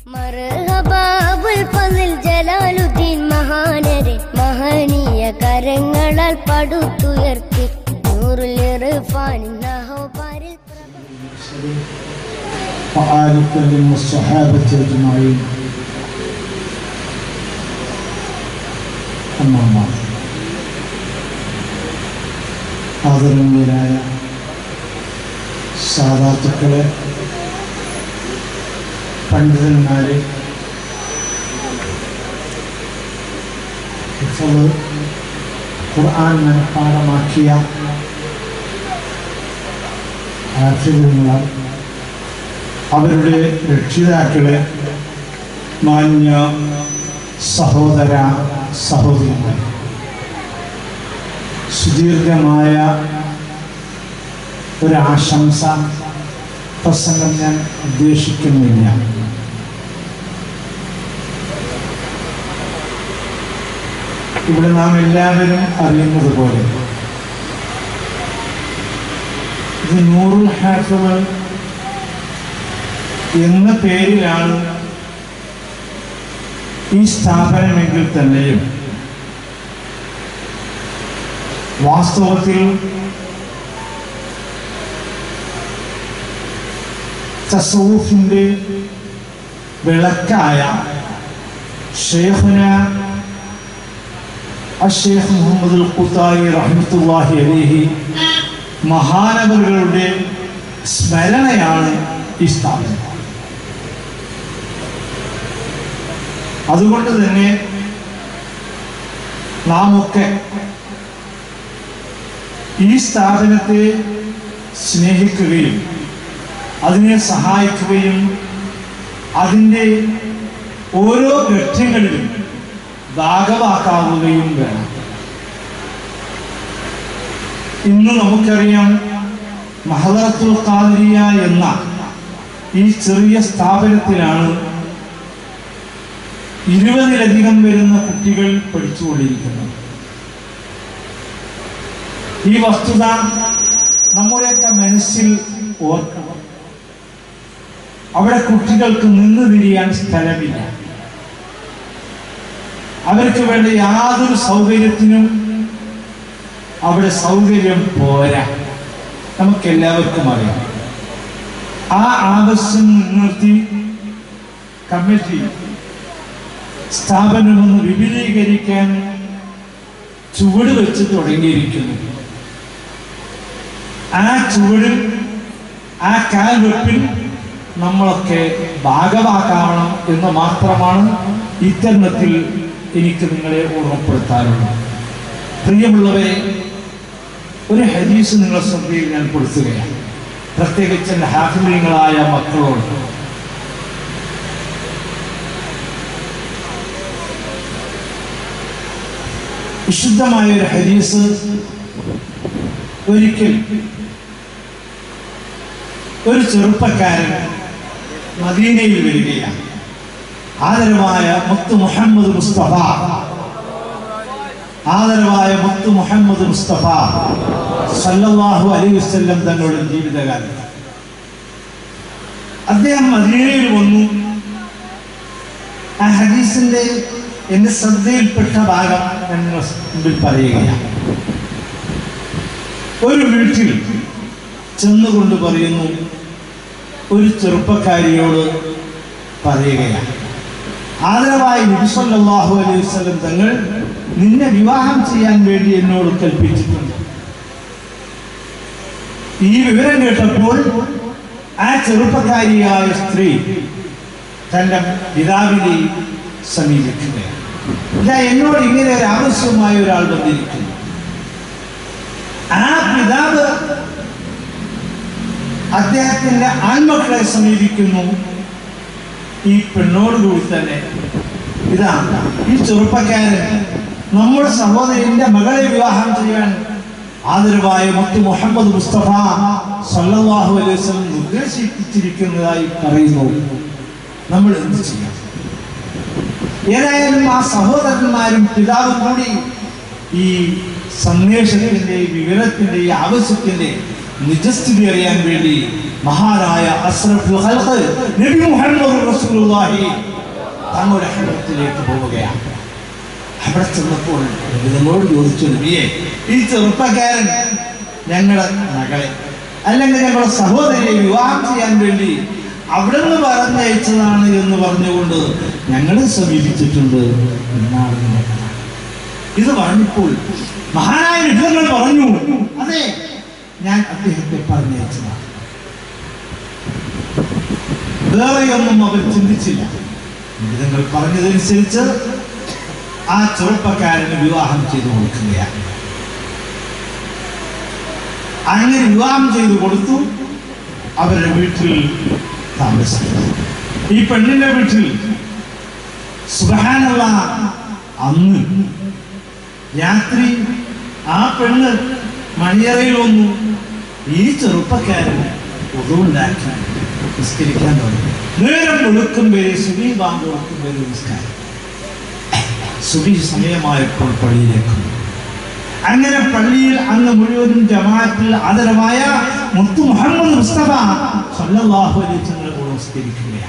മർഹബാബുൽ ഫസിൽ ജലാലുദ്ദീൻ മഹാനരെ മഹനീയ കരങ്ങളാൽ പടുത്തുയർത്തി നൂറുൽ ഇർഫാനിൻ നഹോപാരിൽ وآل كل والصحابة أجمعين أما بعد ആദരണീയരായ സാധാത്തുക്കളെ പണ്ഡിതന്മാരെ ഹിഫ്ള് ഖുർആൻ മനഃപ്പാടമാക്കിയ ഹാഫിദുകളാൽ അവരുടെ രക്ഷിതാക്കളെ മാന്യ സഹോദര സഹോദരിമാർ സുദീർഘമായ ഒരാശംസ പ്രസംഗം ഞാൻ ഉദ്ദേശിക്കുന്നില്ല ഇവിടെ നാം എല്ലാവരും അറിയുന്നത് പോലെ ഇത് നൂറുൽ ഹാഫുകൾ എന്ന പേരിലാണ് ഈ സ്ഥാപനമെങ്കിൽ തന്നെയും വാസ്തവത്തിൽ തസൂഫിന്റെ വിളക്കായ ഷേഖുന അഷേഖ് മുഹമ്മദ് ഖുത്തായി റഹ്മത്തുല്ലാഹി അലൈഹി മഹാനവറുകളുടെ സ്മരണയാണ് ഈ സ്ഥാപനം അതുകൊണ്ട് തന്നെ നാം ഒക്കെ ഈ സ്ഥാപനത്തെ സ്നേഹിക്കുകയും അതിനെ സഹായിക്കുകയും അതിൻ്റെ ഓരോ ഘട്ടങ്ങളിലും ഭാഗമാക്കാവുകയും വേണം ഇന്ന് നമുക്കറിയാം മഹദറത്തുൽ ഖാദിരിയ എന്ന ഈ ചെറിയ സ്ഥാപനത്തിലാണ് ഇരുപതിലധികം വരുന്ന കുട്ടികൾ പഠിച്ചുകൊണ്ടിരിക്കുന്നത് ഈ വസ്തുത നമ്മുടെയൊക്കെ മനസ്സിൽ ഓർക്കണം അവിടെ കുട്ടികൾക്ക് നിന്ന് തിരിയാൻ സ്ഥലമില്ല അവർക്ക് വേണ്ട യാതൊരു സൗകര്യത്തിനും അവിടെ സൗകര്യം പോരാ നമുക്കെല്ലാവർക്കും അറിയാം ആ ആവശ്യം മുൻനിർത്തി കമ്മിറ്റി സ്ഥാപനമൊന്ന് വിപുലീകരിക്കാൻ ചുവട് വെച്ച് തുടങ്ങിയിരിക്കുന്നു ആ ചുവടിൽ ആ കാൽവെപ്പിൽ നമ്മളൊക്കെ ഭാഗമാക്കാവണം എന്ന് മാത്രമാണ് ഇത്തരണത്തിൽ എനിക്ക് നിങ്ങളെ ഓർമ്മപ്പെടുത്താനുള്ളത് പ്രിയമുള്ളവരെ ഒരു ഹദീസ് നിങ്ങളെ ശ്രദ്ധയിൽ ഞാൻ കൊടുക്കുകയാണ് പ്രത്യേകിച്ച് എൻ്റെ ഹാഫിലിങ്ങളായ മക്കളോട് വിശുദ്ധമായ ഒരു ഹദീസ് ഒരിക്കൽ ഒരു ചെറുപ്പക്കാരൻ മദീനയിൽ വരികയാണ് ആദരവായ മുത്ത് മുഹമ്മദ് മുസ്തഫ ആദരവായ മുത്ത് മുഹമ്മദ് മുസ്തഫ സല്ലല്ലാഹു അലൈഹി വസല്ലം തങ്ങളുടെ ജീവിതകാലത്ത് അദ്ദേഹം മദീനയിൽ വന്നു ആ ഹദീസിന്റെ എന്റെ ശ്രദ്ധയിൽപ്പെട്ട ഭാഗം ഞാൻ നിങ്ങളുടെ മുമ്പിൽ പറയുകയാണ് ഒരു വീട്ടിൽ ചെന്നുകൊണ്ട് പറയുന്നു ഒരു ചെറുപ്പക്കാരിയോട് പറയുകയാണ് ആദരവായി നബിസല്ലാഹു അലൈഹി വസല്ലം തങ്ങൾ നിന്നെ വിവാഹം ചെയ്യാൻ വേണ്ടി എന്നോട് കൽപ്പിച്ചിട്ടുണ്ട് ഈ വിവരം കേട്ടപ്പോൾ ആ ചെറുപ്പക്കാരിയായ സ്ത്രീ തന്റെ പിതാവിനെ സമീപിക്കുകയാണ് ഇതാ എന്നോട് ഇങ്ങനെ ഒരു ആവശ്യമായ ഒരാൾ വന്നിരിക്കുന്നു ആ പിതാവ് അദ്ദേഹത്തിന്റെ ആൺമക്കളെ സമീപിക്കുന്നു ഈ പെണ്ണോടുകൂടി തന്നെ ഇതാ ഈ ചെറുപ്പക്കാരൻ നമ്മുടെ സഹോദരന്റെ മകളെ വിവാഹം ചെയ്യാൻ ആദരവായ മുത്ത് മുഹമ്മദ് മുസ്തഫ സല്ലല്ലാഹു അലൈഹി വസല്ലം നിർദ്ദേശിച്ചിരിക്കുന്നതായി പറയുന്നു നമ്മൾ എന്ത് ചെയ്യാം ഏതായാലും ആ സഹോദരന്മാരും പിതാവും കൂടി ഈ സന്ദേശത്തിന്റെ വിവരത്തിന്റെ ഈ ആവശ്യത്തിന്റെ നിജസ്ഥിതി അറിയാൻ വേണ്ടി മഹാനായ അസ്രഫുൽ ഖൽഖ് നബി മുഹമ്മദ് റസൂലുള്ളാഹി തങ്ങളുടെ ഹൃദയത്തിലേക്ക് പോവുകയാണ് അവിടെ ചെന്നപ്പോൾ നബിതങ്ങളോട് ചോദിച്ചു നബിയെ ഈ ചെറുപ്പക്കാരൻ ഞങ്ങളുടെ മകളെ അല്ലെങ്കിൽ ഞങ്ങളുടെ സഹോദരിയെ വിവാഹം ചെയ്യാൻ വേണ്ടി അവിടെ നിന്ന് പറഞ്ഞയച്ചതാണ് എന്ന് പറഞ്ഞുകൊണ്ട് ഞങ്ങളെ സമീപിച്ചിട്ടുണ്ട് എന്നാണ് ഇതിന്റെ കഥ. ഇത് പറഞ്ഞപ്പോൾ മഹാനായ വിധങ്ങൾ പറഞ്ഞു അതെ ഞാൻ അദ്ദേഹത്തെ പറഞ്ഞയച്ചതാണ് വേറെയൊന്നും അവർ ചിന്തിച്ചില്ല വിധങ്ങൾ പറഞ്ഞതനുസരിച്ച് ആ ചെറുപ്പക്കാരന് വിവാഹം ചെയ്തു കൊടുക്കുകയാണ് അങ്ങനെ വിവാഹം ചെയ്തു കൊടുത്തു അവരുടെ വീട്ടിൽ താമസിച്ചു ഈ പെണ്ണിന്റെ വീട്ടിൽ സുഖാനുള്ള അന്ന് രാത്രി ആ പെണ്ണ് മണിയറയിൽ വന്നു ഈ ചെറുപ്പക്കാരൻ ഒതുണ്ടാക്കി നിസ്കരിക്കാൻ തുടങ്ങി നേരം വെളുക്കും വരെ സുബി ബാങ്ക് കൊടുക്കും വരെ നിസ്കാരം സുബി സമയമായപ്പോൾ പള്ളിയിലേക്ക് വന്നു. അങ്ങനെ പള്ളിയിൽ അന്ന് മുഴുവനും ജമാഅത്തിൽ ആദരവായ മുത്തു മുഹമ്മദ് മുസ്തഫ സല്ലല്ലാഹു അലൈഹി വസല്ലം കൂടെ നിസ്കരിക്കുകയാണ്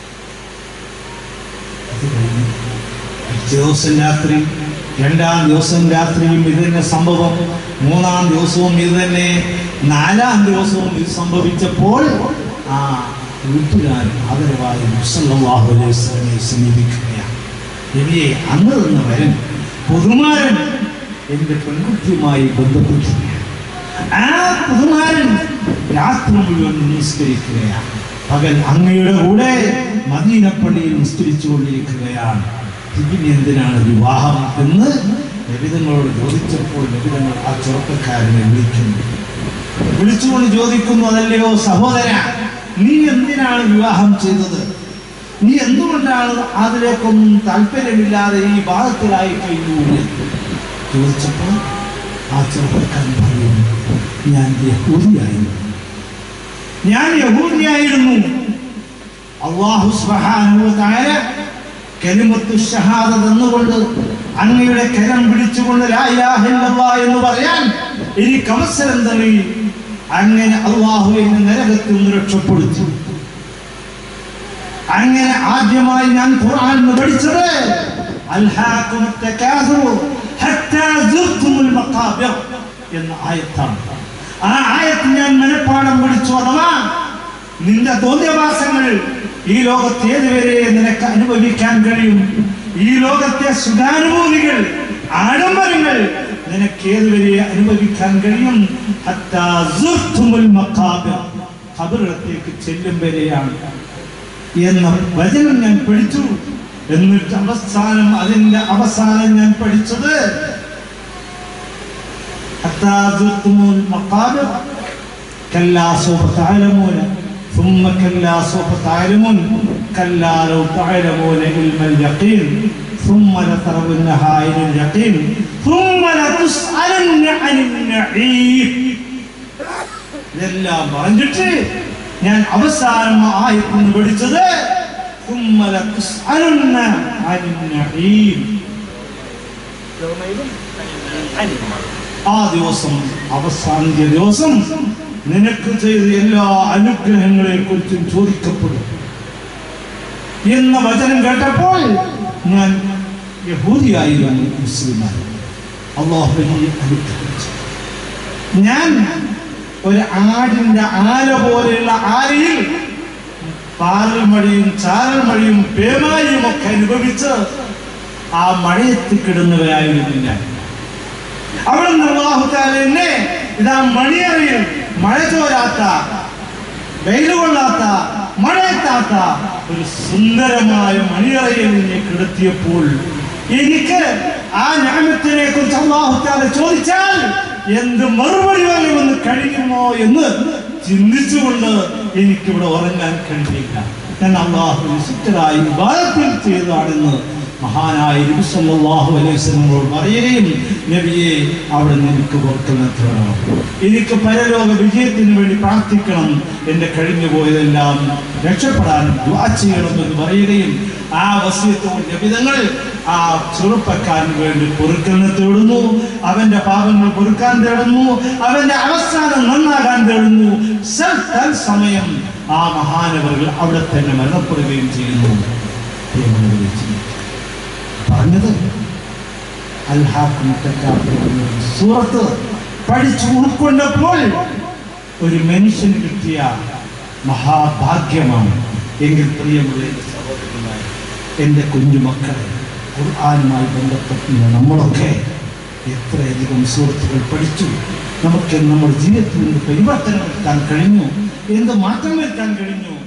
അത് കഴിഞ്ഞ് പിറ്റേ ദിവസം രാത്രി രണ്ടാം ദിവസം രാത്രിയും ഇത് തന്നെ സംഭവം മൂന്നാം ദിവസവും ഇത് തന്നെ നാലാം ദിവസവും ഇത് സംഭവിച്ചപ്പോൾ ആ വീട്ടുകാർ ആദരവായി മുസല്ലാഹു അലൈഹി വസല്ലമയെ സമീപിക്കുകയാണ് നബിയെ അങ്ങ് നിന്ന് വരൻ പുതുമാരൻ എന്റെ പെൺകുട്ടിയുമായി ബന്ധപ്പെട്ടിരിക്കുകയാണ് ആ പുതുമാരൻ രാത്രി മുഴുവൻ നിസ്കരിക്കുകയാണ് പകൽ അങ്ങയുടെ കൂടെ മദീനപ്പള്ളിയിൽ നിസ്കരിച്ചുകൊണ്ടിരിക്കുകയാണ് പിന്നെ എന്തിനാണ് വിവാഹം എന്ന് ലഭിതങ്ങളോട് ചോദിച്ചപ്പോൾ ലഭിതങ്ങൾ ആ ചെറുപ്പക്കാരനെ വിളിക്കുന്നു വിളിച്ചുകൊണ്ട് ചോദിക്കുന്നു അതല്ലയോ സഹോദര നീ എന്തിനാണ് വിവാഹം ചെയ്തത് നീ എന്തുകൊണ്ടാണ് അതിലേക്കൊന്നും താല്പര്യമില്ലാതെ ഈ ഭാഗത്തിലായി കഴിഞ്ഞു എന്ന് ചോദിച്ചപ്പോൾ ആ ചെറുപ്പക്കാരൻ പറയുന്നു ഞാൻ യഹൂദിയായിരുന്നു ഞാൻ യഹൂദിയായിരുന്നു അള്ളാഹു സുബ്ഹാനഹു വ തആല കലിമത്തു ഷഹാദ തന്നുകൊണ്ട് അങ്ങയുടെ കരം പിടിച്ചുകൊണ്ട് ലാ ഇലാഹ ഇല്ലല്ലാഹ് എന്ന് പറയാൻ എനിക്ക് അവസരം നൽകി അങ്ങനെ അള്ളാഹു എന്നെ നരകത്തിൽ നിന്ന് രക്ഷപ്പെടുത്തി അങ്ങനെ ആദ്യമായി ഞാൻ ഖുർആൻ എന്ന് പഠിച്ചത് അൽഹാകുമുത് തകാസുറു ഹത്താ സുർതുമുൽ മഖാബിർ എന്ന ആയത്താണ് ആ ആയത്ത് ഞാൻ മനഃപ്പാഠം പഠിച്ചു അഥവാ നിന്റെ തോന്നിയവാസങ്ങൾ ഈ ലോകത്ത് ഏതുവരെ നിനക്ക് അനുഭവിക്കാൻ കഴിയും ഈ ലോകത്തെ സുഖാനുഭൂതികൾ ആഡംബരങ്ങൾ നിനക്ക് ഏതുവരെ അനുഭവിക്കാൻ കഴിയും ഹത്താ സുർതുമുൽ മഖാബിർ ഖബറിടത്തേക്ക് ചെല്ലും വരെയാണ് എന്ന വചനം ഞാൻ പഠിച്ചു എന്നിട്ട് അവസാനം അതിന്റെ അവസാനം ഞാൻ പഠിച്ചത് حتى زرتم المقابر كلا سوف تعلمون ثم كلا سوف تعلمون كلا لو تعلمون علم اليقين ثم لترونها عين اليقين ثم لتسألن عن النعيم ഇതെല്ലാം പറഞ്ഞിട്ട് ഞാൻ അവസാനം ആയത്തിന് പഠിച്ചത് ثم لتسألن عن النعيم ആ ദിവസം അവസാന ദിവസം നിനക്ക് ചെയ്ത എല്ലാ അനുഗ്രഹങ്ങളെ കുറിച്ചും ചോദിക്കപ്പെടും എന്ന വചനം കേട്ടപ്പോൾ ഞാൻ യഹൂദിയായിരുന്നു മുസ്ലിമായി അള്ളാഹു വലിയ അനുഗ്രഹിച്ചു ഞാൻ ഒരു ആടിന്റെ ആല പോലെയുള്ള ആലയിൽ പാറൽ മഴയും ചാരൽ മഴയും പേമാരിയും ഒക്കെ അനുഭവിച്ച് ആ മഴയത്ത് കിടന്നവരായിരുന്നു ഞാൻ അവിടെ നിന്ന് അള്ളാഹുത്താല എന്നെ ഇതാ മണിയറയിൽ മഴ ചോരാത്ത വെയിൽ കൊള്ളാത്ത മഴയെത്താത്ത ഒരു സുന്ദരമായ മണിയറയിൽ എന്നെ കിടത്തിയപ്പോൾ എനിക്ക് ആ ഞാമത്തിനെ കുറിച്ച് അള്ളാഹുത്താല ചോദിച്ചാൽ എന്ത് മറുപടി പറയുമെന്ന് കഴിയുമോ എന്ന് ചിന്തിച്ചുകൊണ്ട് എനിക്കിവിടെ ഉറങ്ങാൻ കഴിയില്ല ഞാൻ അള്ളാഹു വിശുദ്ധരായി വിവാദത്തിൽ ചെയ്തതാണെന്ന് മഹാനായ നബി സല്ലല്ലാഹു അലൈഹി വസല്ലമയോട് പറയുകയും നബിയെ അവിടെ എനിക്ക് പുറത്തുനിർത്തണം എനിക്ക് പരലോക വിജയത്തിന് വേണ്ടി പ്രാർത്ഥിക്കണം എൻ്റെ കഴിഞ്ഞു പോയതെല്ലാം രക്ഷപ്പെടാൻ ദുആ ചെയ്യണം എന്ന് പറയുകയും ആ വസ്യത്തോട് നബിതങ്ങൾ ആ ചെറുപ്പക്കാരന് വേണ്ടി പൊറുക്കലിനെ തേടുന്നു അവന്റെ പാപങ്ങൾ പൊറുക്കാൻ തേടുന്നു അവന്റെ അവസാനം നന്നാകാൻ തേടുന്നു സൽ- തത്സമയം ആ മഹാനവറുകൾ അവിടെ തന്നെ മരണപ്പെടുകയും ചെയ്യുന്നു പ്രിയമുള്ളവരെ, പറഞ്ഞത് അൽഹാഖും തക്കാഫുറും എന്ന ഒരു സൂറത്ത് പഠിച്ചു ഉൾക്കൊണ്ടപ്പോൾ ഒരു മനുഷ്യന് കിട്ടിയ മഹാഭാഗ്യമാണ് എങ്കിൽ പ്രിയമുള്ള എൻ്റെ സഹോദരന്മാരെ എൻ്റെ കുഞ്ഞുമക്കളെ ഖുർആാനുമായി ബന്ധപ്പെട്ടുള്ള നമ്മളൊക്കെ എത്രയധികം സുഹൃത്തുക്കൾ പഠിച്ചു നമുക്ക് നമ്മുടെ ജീവിതത്തിൽ നിന്ന് പരിവർത്തനം വരുത്താൻ കഴിഞ്ഞു എന്ത് മാറ്റം വരുത്താൻ കഴിഞ്ഞു